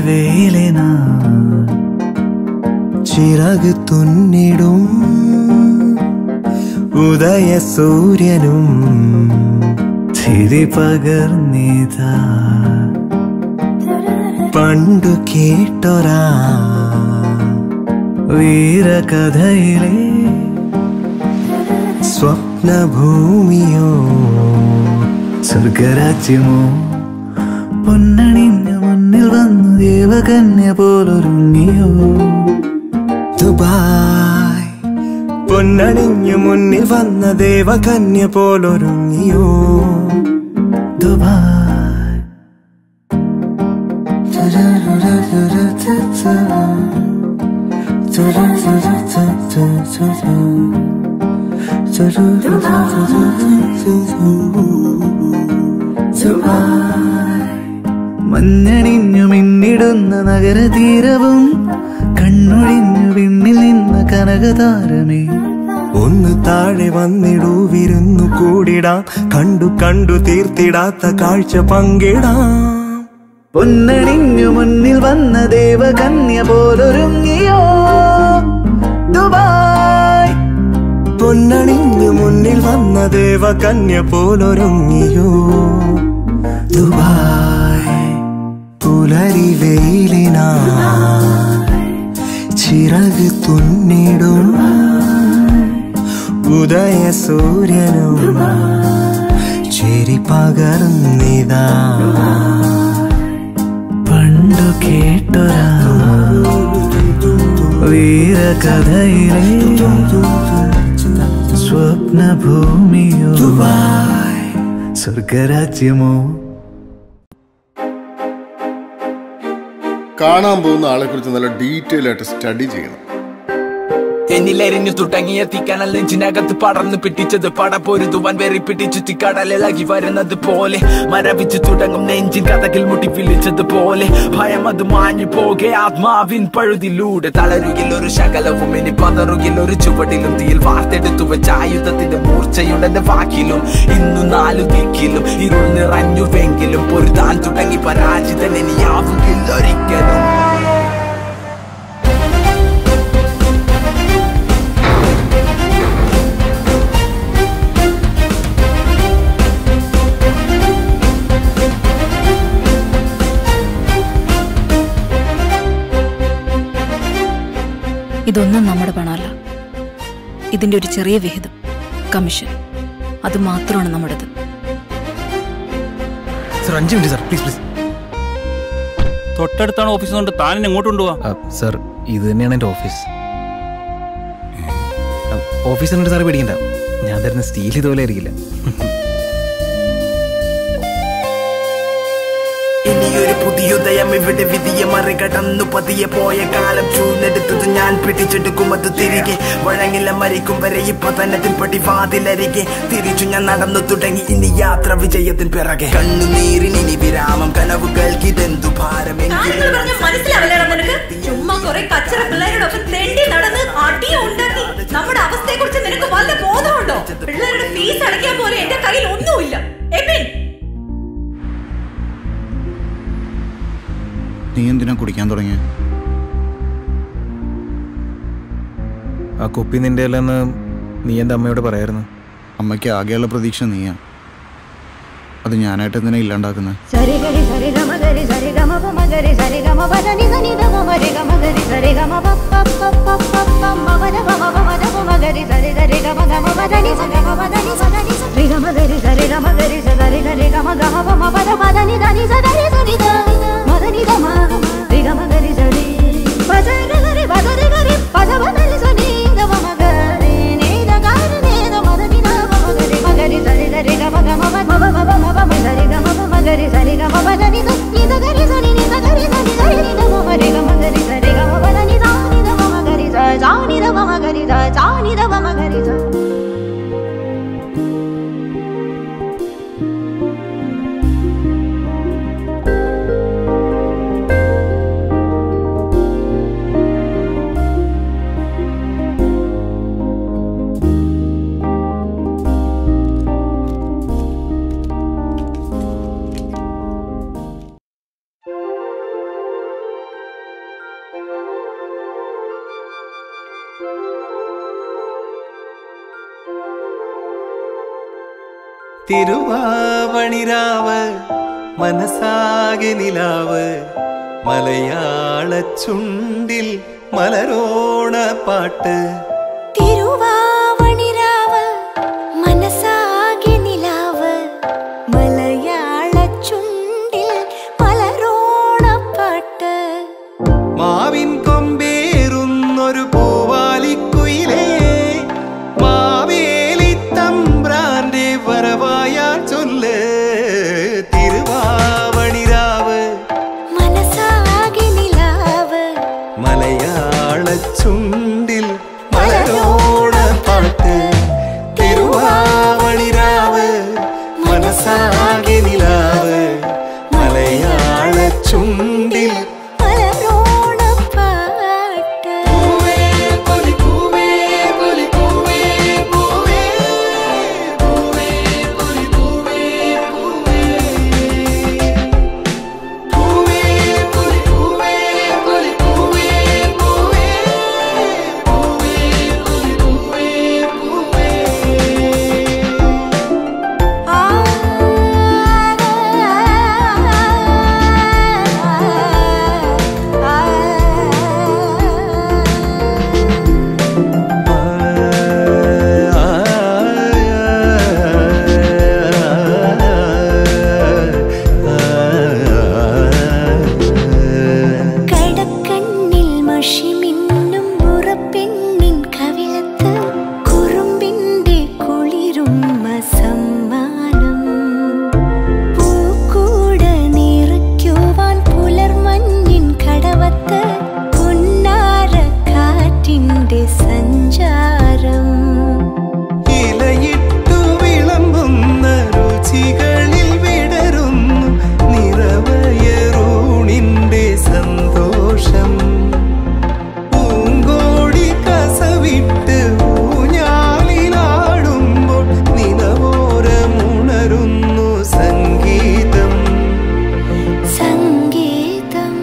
വെയിലിനാ ചിറക് തുന്നിടും ഉദയ സൂര്യനും ചിരി പകർന്നിതാ പണ്ടു കേട്ടൊരാ വീരകഥയിലെ സ്വപ്നഭൂമിയോ സ്വർഗരാജ്യമോ പൊന്നണിഞ്ഞ മുന്നിൽ വന്നു ദേവകന്യ പോലൊരുങ്ങിയോ ദുബായ് പൊന്നണിഞ്ഞു മുന്നിൽ വന്ന ദേവകന്യ പോലൊരുങ്ങിയോ ദുബായ് മഞ്ഞണിഞ്ഞു മിന്നിടുന്ന നഗരതീരവും കണ്ണൊഴിഞ്ഞു വിണ്ണിൽ നിന്ന കനകതാരമേ ഒന്ന് താഴെ വന്നിടൂ വിരുന്നു കൂടിടാം കണ്ടു കണ്ടു തീർത്തിടാത്ത കാഴ്ച പങ്കിടാം പൊന്നണിഞ്ഞു മുന്നിൽ വന്ന ദേവകന്യ പോലൊരുങ്ങിയോ ദുബായ് പൊന്നണിഞ്ഞു മുന്നിൽ വന്ന ദേവകന്യ പോലൊരുങ്ങിയോ ദുബായ് പുലരി വെയിലിനാ ചിറക് തുന്നിടും ഉദയ സൂര്യനും ചിരി പകർന്നിതാ പണ്ടു കേട്ടൊരാ വീരകഥയിലെ സ്വപ്നഭൂമിയോ സ്വർഗരാജ്യമോ കാണാൻ പോകുന്ന ആളെ കുറിച്ച് നല്ല ഡീറ്റെയിൽ ആയിട്ട് സ്റ്റഡി ചെയ്യണം എന്നിലെരിഞ്ഞു തുടങ്ങിയ തീക്കനൽ നെഞ്ചിനകത്ത് പടർന്നു പിടിച്ചത് പടപ്പൊരുതുവാൻ വെറി പിടിച്ചു കടലിളകി വരുന്നത് പോലെ മരവിച്ചു തുടങ്ങും നെഞ്ചിൻ കഥകിൽ മുട്ടി വിളിച്ചത് പോലെ ഭയം അത് മാഞ്ഞു പോകെ ആത്മാവിൻ പഴുതിലൂടെ തളരുകിൽ ഒരു ശകലവും ഇനി പതറുകിൽ ഒരു ചുവടിലും തീയിൽ വാർത്തെടുത്തു വെച്ച ആയുധത്തിന്റെ മൂർച്ചയുടെ വാക്കിലും ഇന്നു നാലു ദിക്കിലും ഇരുൾ നിറഞ്ഞുവെങ്കിലും പൊരുതാൻ തുടങ്ങി പരാജിതൻ ഇനിയാവുകില്ല ഒരിക്കലും ഇതൊന്നും നമ്മുടെ പണമല്ല ഇതിന്റെ ഒരു ചെറിയ വിഹിതം കമ്മീഷൻ അത് മാത്രമാണ് നമ്മുടേത് സർ അഞ്ച് മിനിറ്റ് സർ പ്ലീസ് പ്ലീസ് തൊട്ടടുത്താണ് ഓഫീസ് കൊണ്ട് താൻ എന്നെ എങ്ങോട്ട് കൊണ്ടുപോവാ സർ ഇത് തന്നെയാണ് എൻ്റെ ഓഫീസ് ഓഫീസ് എന്നിട്ട് സാറ് പേടിക്കണ്ട ഞാൻ തരുന്ന സ്റ്റീൽ ഇതുപോലെ ആയിരിക്കില്ല ഇനിയൊരു പുതിയുദയം ഇവിടെ വിധിയെ മറികടന്നു പതിയെ പോയ കാലം ചൂന്നെടുത്തത് ഞാൻ പിടിച്ചെടുക്കും അത് തിരികെ വഴങ്ങില്ല മരിക്കും വരെ ഇപ്പൊ തന്നെ തിൻപടി വാതിലരികെ തിരിച്ചു ഞാൻ നടന്നു തുടങ്ങി ഇനി യാത്ര വിജയത്തിൻ പിറകെ കണ്ണുനീരിന് ഇനി വിരാമം കനവുകൾക്ക് ഇതെന്തു കാര്യങ്ങൾ പറഞ്ഞാൽ മനസ്സിലാവില്ലടാ നിനക്ക് ചുമ്മാ കുറെ കച്ചറ പിള്ളേരോടൊപ്പം തെണ്ടി നടന്ന് അടിയും ഉണ്ടാക്കി നമ്മുടെ അവസ്ഥയെ കുറിച്ച് നിനക്ക് വല്ല ബോധമുണ്ടോ പിള്ളേരുടെ ഫീസ് അടയ്ക്കാൻ പോലെ എന്റെ കയ്യിൽ ഒന്നുമില്ല എബിൻ നീ എന്തിനാ കുടിക്കാൻ തുടങ്ങിയ ആ കുപ്പി നിന്റെ അല്ലെന്ന് നീ എൻ്റെ അമ്മയോട് പറയായിരുന്നു അമ്മയ്ക്ക് ആകെയുള്ള പ്രതീക്ഷ നീയാ അത് ഞാനായിട്ട് എന്തിനാ ഇല്ലാണ്ടാക്കുന്നത് സരി ഗരി സരി ഗമ ഗരി സരി ഗമ പ മ ഗരി സരി ഗമ പ ധ നി ധ നി ധ മ മ രി ഗമ ഗരി സരി ഗമ പ പ പ പ പ പ മ മ ധ പ മ പ മ ധ പ മ ഗരി സരി സരി ഗമ ഗമ പ ധ നി സ ഗമ പ ധ നി സ ധ നി സ രി ഗമ ഗരി സരി ഗമ ഗരി സ ധ രി ഗ രി ഗമ ഗമ പ മ പ ധ പ ധ നി ധ നി സ ധ നി സ നി ധ മ ധ നി ധ മ രി ഗമ ഗരി സരി പ സ രി ഗ രി പ ധ രി ഗ രി പ ധ പ ധ നി സ നി ധ പ മ ഗ രി നി ധ ഗ രി നി ധ മ ധ നി ധ പ മ ഗരി മ ഗരി സരി സരി ഗമ ഗമ പ മ പ മ പ മ പ മ സരി ഗമ പ മ ഗരി സരി ഗമ പ ധ നി ധ നി ധ ഗ രി സ നി നി ധ ഗ രി സ നി ധ രി നി ധ മ മ രി ഗമ ഗരി സരി ഗമ പ ധ നി ധ നി ധ തിരുവാവണിരാവ് മനസ്സാകെ നിലാവ് മലയാള ചുണ്ടിൽ മലരോണ പാട്ട് തിരുവാവണിരാവ് മനസ്സാകെ നിലാവ് മലയാള ചുണ്ടിൽ മലരോണപ്പാട്ട് മാവിൻ കൊമ്പേറുന്നൊരു പൂവാലിക്കുയിലേ മാവേലി തമ്പ്രാന്റെ വരവായാൽ ചൊല്ല് തിരുവാവണിരാവ് മനസ്സാകെ നിലാവ് മലയാള ചുണ്ടിൽ മലരോണ പാട്ട് തിരുവാവണിരാവ് മനസ്സാകെ നിലാവ് മലയാള ചുണ്ടിൽ മലരോണപ്പാട്ട് കടക്കണ്ണിൽ മഷി മിന്നും മുറപ്പെണ്ണിൻ കവിളത്ത് കുറുമ്പിന്റെ കുളിരും സമ്മാനം പൂക്കൂട നിറയ്ക്കുവാൻ പുലർമഞ്ഞിൻ കടവത്ത് പുന്നാര കാറ്റിന്റെ സഞ്ചാരം ഇലയിട്ടു വിളമ്പുന്ന രുചികളിൽ വിടരുന്നു നിറവയറൂണിന്റെ സന്തോഷം പൂങ്കോടി കസവിട്ട് ഊഞ്ഞാലിലാടുമ്പോൾ നിലവോരമുണരുന്നു സംഗീതം സംഗീതം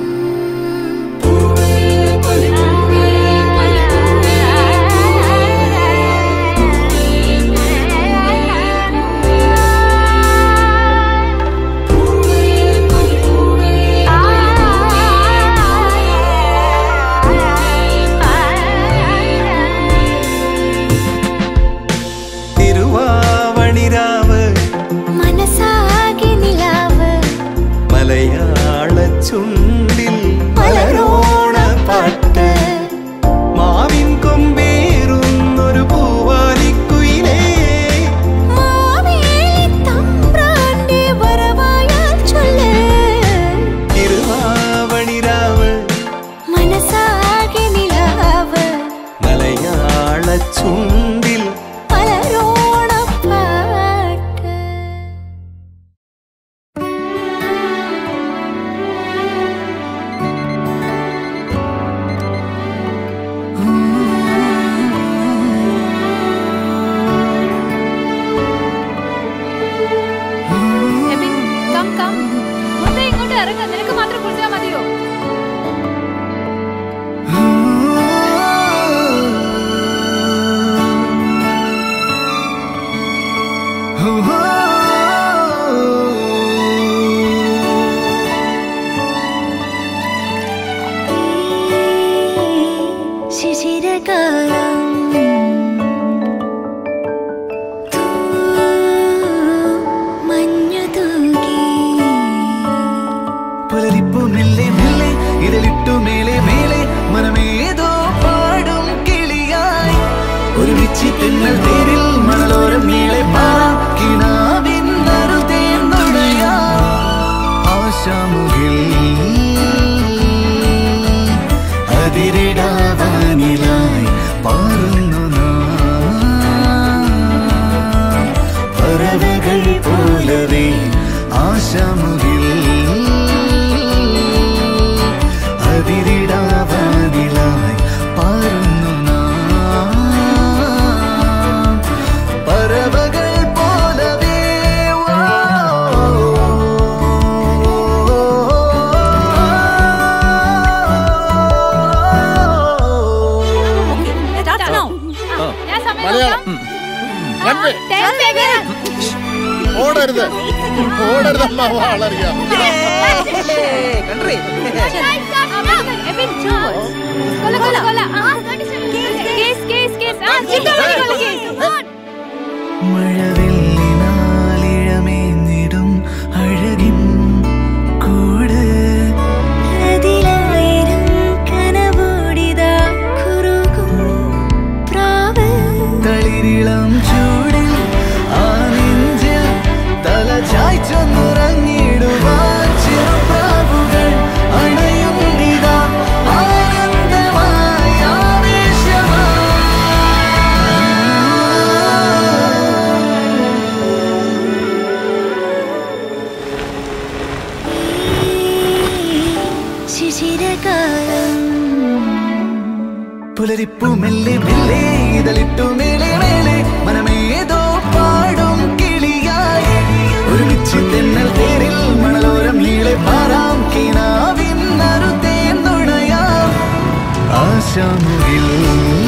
തിരുവാവണിരാവ് മനസ്സാകെ നിലാവ് മലയാള ചുണ്ടിൽ മലരോണ പാട്ട് മാവിൻ കൊമ്പേറുന്നൊരു പൂവാലിക്കുയിലേ മാവേലി തമ്പ്രാന്റെ വരവായാൽ ചൊല്ല് തിരുവാവണിരാവ് മനസ്സാകെ നിലാവ് മലയാള ചുണ്ടിൽ മലരോണപ്പാട്ട് കം കം മുത്തേ ഇങ്ങോട്ട് ഇറങ്ങ നിനക്ക് മാത്രം കുളിച്ചാൽ മതിയോ ശിശിരകാലം മഞ്ഞു തൂകി പുലരിപ്പു മെല്ലെ മെല്ലെ ഇതിലിട്ടു മേലെ മേലെ മനമേതോ പാടും കിളിയായി ഒരു വിച്ചി തെന്നൽ തേരിൽ മണലോരം നീളെ പാറാം കിണാവിൻ നറുതേന്നുടയാ ആശാമുകിൽ അതിരിടാവാനിലായി പാറുന്നു നാം. പറവകൾ പോലവേ ആശാമുകിൽ അതിരിടാവാനിലായി പാറുന്നു നാം. പറവകൾ പോലവേ ഞാൻ സമയം മലയാളം നോക്കാം. ആ, ten seconds. ഓടരുത് ഓടരുത് അമ്മ വാളറിയാം മഴവില്ലിനാലിഴമേഞ്ഞിടും അഴകിൻ കൂട് തളിരിളം ചൂടിൽ ആ നെഞ്ചിൽ തല ചായ്ച്ചൊന്നുറങ്ങിടുവാൻ ചെറുപ്രാവുകൾ അണയുന്നിതാ ആനന്ദമായി പുലരിപ്പു മെല്ലെ മെല്ലെ ഇതളിട്ടു മേലെ മേലെ മനമേതോ പാടും കിളിയായി ഒരുമിച്ച് തെന്നൽ തേരിൽ മണലോരം നീളെ പാറാം കിനാവിൻ നറുതേൻ നുണയാം ആശാമുകിൽ